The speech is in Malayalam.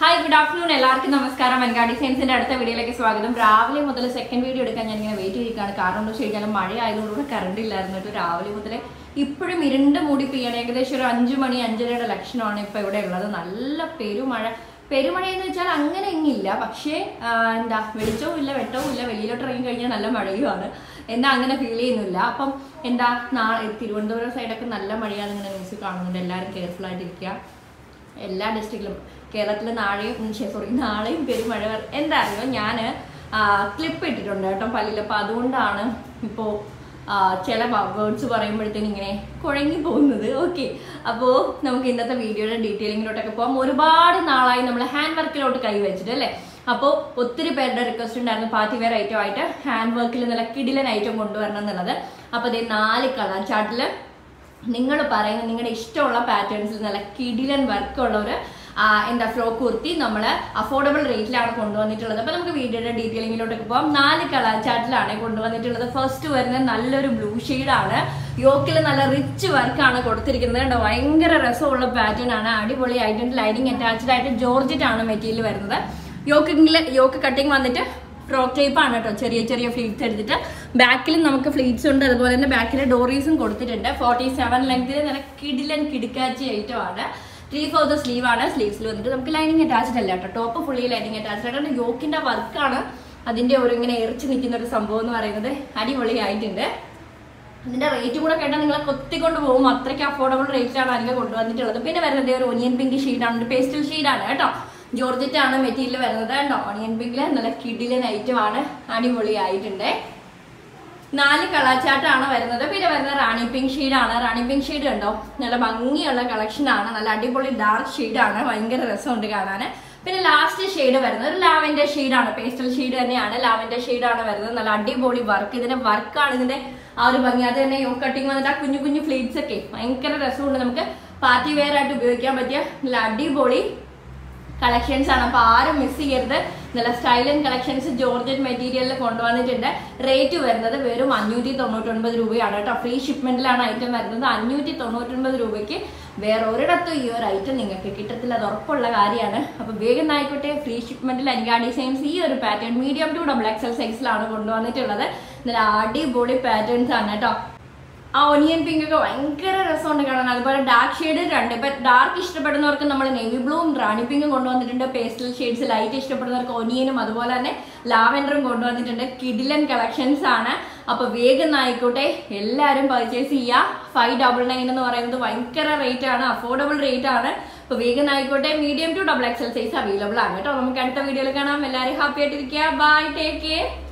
ഹായ് ഗുഡ് ആഫ്റ്റർനൂൺ എല്ലാവർക്കും നമസ്കാരം വെൻകാടി സയൻസിന്റെ അടുത്ത വീഡിയോയിലേക്ക് സ്വാഗതം രാവിലെ മുതൽ സെക്കൻഡ് വീഡിയോ എടുക്കാൻ ഞാൻ ഇങ്ങനെ വെയിറ്റ് ചെയ്തിരിക്കുകയാണ് കാരണം എന്താ വെച്ച് കഴിഞ്ഞാൽ മഴ ആയതുകൊണ്ട് കറണ്ട് ഇല്ലായിരുന്നു കേട്ടോ രാവിലെ മുതൽ ഇപ്പോഴും ഇരുണ്ട് മൂടി പെയ്യാണ് ഏകദേശം ഒരു അഞ്ചു മണി അഞ്ചരയുടെ ലക്ഷണമാണ് ഇപ്പൊ ഇവിടെ ഉള്ളത് നല്ല പെരുമഴ പെരുമഴ എന്ന് വെച്ചാൽ അങ്ങനെ എങ്ങില്ല പക്ഷേ ആ, എന്താ വെളിച്ചവും ഇല്ല വെട്ടവും ഇല്ല വെളിയിലോട്ട് ഇറങ്ങി കഴിഞ്ഞാൽ നല്ല മഴയുമാണ് എന്നാ അങ്ങനെ ഫീൽ ചെയ്യുന്നില്ല അപ്പം എന്താ നാളെ തിരുവനന്തപുരം സൈഡൊക്കെ നല്ല മഴയാണ് ഇങ്ങനെ ന്യൂസ് കാണുന്നുണ്ട് എല്ലാവരും കെയർഫുൾ ആയിട്ടിരിക്കുക എല്ലാ ഡിസ്ട്രിക്റ്റിലും കേരളത്തിൽ നാളെയും സോറി നാളെയും പെരുമഴ വര- എന്താ അറിയോ ഞാൻ ക്ലിപ്പ് ഇട്ടിട്ടുണ്ട് കേട്ടോ പല്ലിൽ അപ്പം അതുകൊണ്ടാണ് ഇപ്പോൾ ചില വേർഡ്സ് പറയുമ്പോഴത്തേനും ഇങ്ങനെ കുഴങ്ങി പോകുന്നത് ഓക്കെ അപ്പോൾ നമുക്ക് ഇന്നത്തെ വീഡിയോയുടെ ഡീറ്റെയിലിങ്ങിലോട്ടൊക്കെ പോകാം ഒരുപാട് നാളായി നമ്മൾ ഹാൻഡ് വർക്കിലോട്ട് കൈവച്ചിട്ട് അല്ലേ അപ്പോൾ ഒത്തിരി പേരുടെ റിക്വസ്റ്റ് ഉണ്ടായിരുന്നു പാർട്ടി വെയർ ഐറ്റം ആയിട്ട് ഹാൻഡ് വർക്കിൽ നല്ല കിടിലൻ ഐറ്റം കൊണ്ടുവരണം എന്നുള്ളത് അപ്പോൾ അതേ നാല് കളർ ചാർട്ടിൽ നിങ്ങൾ പറയുന്ന നിങ്ങളുടെ ഇഷ്ടമുള്ള പാറ്റേൺസിൽ നല്ല കിടിലൻ വർക്കുള്ള ഒരു ആ, എന്താ ഫ്രോക്ക് കുർത്തി നമ്മൾ അഫോർഡബിൾ റേറ്റിലാണ് കൊണ്ടുവന്നിട്ടുള്ളത് അപ്പോൾ നമുക്ക് വീഡിയോയുടെ ഡീറ്റെയിലിങ്ങിലോട്ടൊക്കെ പോകാം നാല് കളർ ചാർട്ടിലാണ് കൊണ്ടുവന്നിട്ടുള്ളത് ഫസ്റ്റ് വരുന്നത് നല്ലൊരു ബ്ലൂ ആണ് യോക്കിൽ നല്ല റിച്ച് വർക്കാണ് കൊടുത്തിരിക്കുന്നത് കണ്ടോ ഭയങ്കര രസമുള്ള പാറ്റേൺ ആണ് അടിപൊളി ആയിട്ട് ലൈനിങ് അറ്റാച്ച്ഡ് ആയിട്ട് ജോർജറ്റ് ആണ് മെറ്റീരിയൽ വരുന്നത് യോക്കിങ്ങിൽ യോക്ക് കട്ടിങ് വന്നിട്ട് ഫ്രോക്ക് ടൈപ്പ് ആണ് കേട്ടോ ചെറിയ ചെറിയ ഫ്ലീറ്റ്സ് എടുത്തിട്ട് ബാക്കിൽ നമുക്ക് ഫ്ലീറ്റ്സ് ഉണ്ട് അതുപോലെ തന്നെ ബാക്കിൽ ഡോറീസും കൊടുത്തിട്ടുണ്ട് ഫോർട്ടി സെവൻ ലെങ്തിൽ നല്ല കിടിലൻ കിടുക്കാച്ചി ഐറ്റം ആണ് ത്രീ ഫോർത്ത് സ്ലീവ് ആണ് സ്ലീവ്സിൽ വന്നിട്ട് നമുക്ക് ലൈനിങ് അറ്റാച്ച്ഡ് അല്ല കേട്ടോ ടോപ്പ് ഫുള്ളി ലൈനിങ് അറ്റാച്ച്ഡ് ആണ് യോക്കിന്റെ വർക്കാണ് അതിന്റെ ഒരു ഇങ്ങനെ എറിച്ച് നിൽക്കുന്ന ഒരു സംഭവം എന്ന് പറയുന്നത് അടിപൊളിയായിട്ടുണ്ട് അതിന്റെ റേറ്റ് കൂടെ കേട്ടാൽ നിങ്ങളെ കൊത്തിക്കൊണ്ട് പോകും അത്രയ്ക്ക് അഫോർഡബിൾ റേറ്റിലാണ് അതിൽ കൊണ്ടുവന്നിട്ടുള്ളത് പിന്നെ വരുന്നത് ഒരു ഒനിയൻ പിങ്ക് ഷീഡാണ് ഒരു പേസ്റ്റൽ ഷീഡാണ് കേട്ടോ ജോർജറ്റ് ആണ് മെറ്റീരിയൽ വരുന്നത് കേട്ടോ ഒണിയൻ പിങ്കില് നല്ല കിടിലൻ ഐറ്റം ആണ് അടിപൊളിയായിട്ടുണ്ട് നാല് കളർ ചാർട്ടാണ് വരുന്നത് പിന്നെ വരുന്നത് റാണി പിങ്ക് ഷെയ്ഡാണ് റാണി പിങ്ക് ഷെയ്ഡ് കണ്ടോ നല്ല ഭംഗിയുള്ള കളക്ഷൻ ആണ് നല്ല അടിപൊളി ഡാർക്ക് ഷെയ്ഡാണ് ഭയങ്കര രസമുണ്ട് കാണാൻ പിന്നെ ലാസ്റ്റ് ഷെയ്ഡ് വരുന്നത് ഒരു ലാവൻഡർ ഷെയ്ഡാണ് പേസ്റ്റൽ ഷെയ്ഡ് തന്നെയാണ് ലാവൻഡർ ഷെയ്ഡാണ് വരുന്നത് നല്ല അടിപൊളി വർക്ക് ഇതിന്റെ വർക്കാണ് ഇതിന്റെ ആ ഒരു ഭംഗി അത് തന്നെ യോ കട്ടിങ് വന്നിട്ട് ആ കുഞ്ഞു കുഞ്ഞു ഫ്ലീറ്റ്സ് ഒക്കെ ഭയങ്കര രസമുണ്ട് നമുക്ക് പാർട്ടി വെയർ ആയിട്ട് ഉപയോഗിക്കാൻ പറ്റിയ നല്ല അടിപൊളി കളക്ഷൻസ് ആണ് അപ്പൊ ആരും മിസ് ചെയ്യരുത് നല്ല സ്റ്റൈലൻ കളക്ഷൻസ് ജോർജറ്റ് മെറ്റീരിയലിൽ കൊണ്ടുവന്നിട്ടുണ്ട് റേറ്റ് വരുന്നത് വെറും അഞ്ഞൂറ്റി തൊണ്ണൂറ്റൊൻപത് രൂപയാണ് കേട്ടോ ഫ്രീ ഷിപ്മെന്റിലാണ് ഐറ്റം വരുന്നത് അഞ്ഞൂറ്റി തൊണ്ണൂറ്റൊൻപത് രൂപയ്ക്ക് വേറെ ഒരിടത്തും ഈ ഒരു ഐറ്റം നിങ്ങൾക്ക് കിട്ടത്തില്ല അത് ഉറപ്പുള്ള കാര്യമാണ് അപ്പൊ വേഗം ആയിക്കോട്ടെ ഫ്രീ ഷിപ്മെന്റിൽ അനികാ ഡിസൈൻസ് ഈ ഒരു pattern medium to double XL സൈസിലാണ് കൊണ്ടുവന്നിട്ടുള്ളത് നല്ല അടിപൊളി പാറ്റേൺസ് ആണ് കേട്ടോ ആ ഒനിയൻ പിങ്ക് ഒക്കെ ഭയങ്കര രസമുണ്ട് കാണാൻ അതുപോലെ ഡാർക്ക് ഷെയ്ഡ് രണ്ട് ഇപ്പൊ ഡാർക്ക് ഇഷ്ടപ്പെടുന്നവർക്ക് നമ്മൾ നേവി ബ്ലൂവും റാണി പിങ്കും കൊണ്ടുവന്നിട്ടുണ്ട് പേസ്റ്റൽ ഷെയ്ഡ്സ് ലൈറ്റ് ഇഷ്ടപ്പെടുന്നവർക്ക് ഒനിയനും അതുപോലെ തന്നെ ലാവൻഡറും കൊണ്ടുവന്നിട്ടുണ്ട് കിഡിലൻ കളക്ഷൻസ് ആണ് അപ്പൊ വേഗം ആയിക്കോട്ടെ എല്ലാവരും പർച്ചേസ് ചെയ്യുക ഫൈവ് ഡബിൾ നയൻ എന്ന് പറയുന്നത് ഭയങ്കര റേറ്റ് ആണ് അഫോർഡബിൾ റേറ്റ് ആണ് അപ്പൊ വേഗം ആയിക്കോട്ടെ medium to double XL size available ആണ് കേട്ടോ നമുക്ക് അടുത്ത വീഡിയോയിൽ കാണാം എല്ലാവരും ഹാപ്പി ആയിട്ടിരിക്കുക ബൈ ടേക്ക് കെയർ